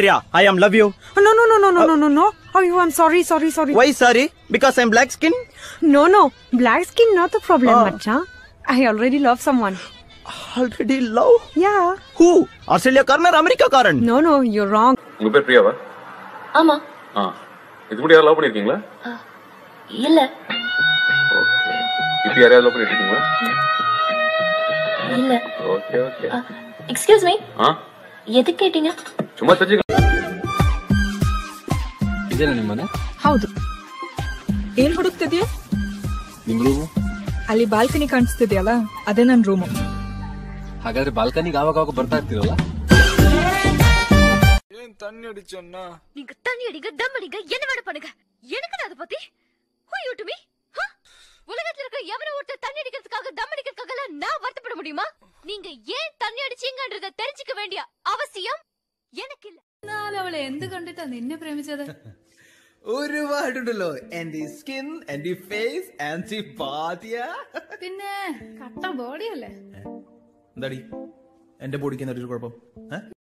Priya, I am love you. No, no, no, no, no, no, no, no. Oh, you, I'm sorry, sorry, sorry. Why sorry? Because I'm black skin? No, no. Black skin not the problem, Ah. Macha. I already love someone. Already love? Yeah. Who? Australia காரன் America காரன் No, no, you're wrong. உங்க பேர் பிரியாவா ஆமா ஆ இதுக்கு முன்னாடி யாராவது love பண்ணிருக்கீங்களா இல்ல ஓகே இப்போ யாரையாவது லவ் பண்ணிட்டு இருக்கீங்களா இல்ல ஓகே ஓகே எக்ஸ்கியூஸ் மீ ஆ எது கேட்டீங்க ಸುಮ್ಮ ಸಜ್ಜಿಗೆ ಇದೇನಾ ನಿಮ್ಮ ಮನೆ ಹೌದು ಏನ್ ಹುಡುಕ್ತಿದ್ಯಾ ನಿಮ್ ರೂಮು ಅಲ್ಲಿ ಬಾಲ್ಕನಿ ಕಾಣಿಸ್ತಿದ್ಯಲ್ಲ ಅದೇ ನನ್ ರೂಮು ಹಾಗಾದ್ರೆ ಬಾಲ್ಕನಿಗೆ ಆವಾಗ ಆವಾಗ ಬರ್ತಾ ಇರ್ತೀರಲ್ಲ நீங்க தண்ணி அடிங்க தம் அடிங்க என்ன வேணா பண்ணுங்க எனக்கு அதை பத்தி who you to me huh? உலகத்துல இருக்கிற எவன ஒருத்தர் தண்ணி அடிக்கிறதுக்காக தம் அடிக்கிறதுக்காக எல்லாம் நான் வருத்தப்பட முடியுமா நீங்க ஏன் தண்ணி அடிச்சீங்கன்றத தெரிஞ்சுக்க வேண்டிய அவசியம் எனக்கு இல்ல അവളെ എന്ത് കണ്ടിട്ടാ നിന്നെ പ്രേമിച്ചത് ഒരുപാടുണ്ടല്ലോ എന്റെ സ്കിൻ എന്റെ ഫേസ് ആൻഡ് പാതിയ പിന്നെ കട്ട ബോഡിയല്ലേ എന്താടി എന്റെ ബോഡിക്ക് എന്തൊരു കുഴപ്പം ഏ?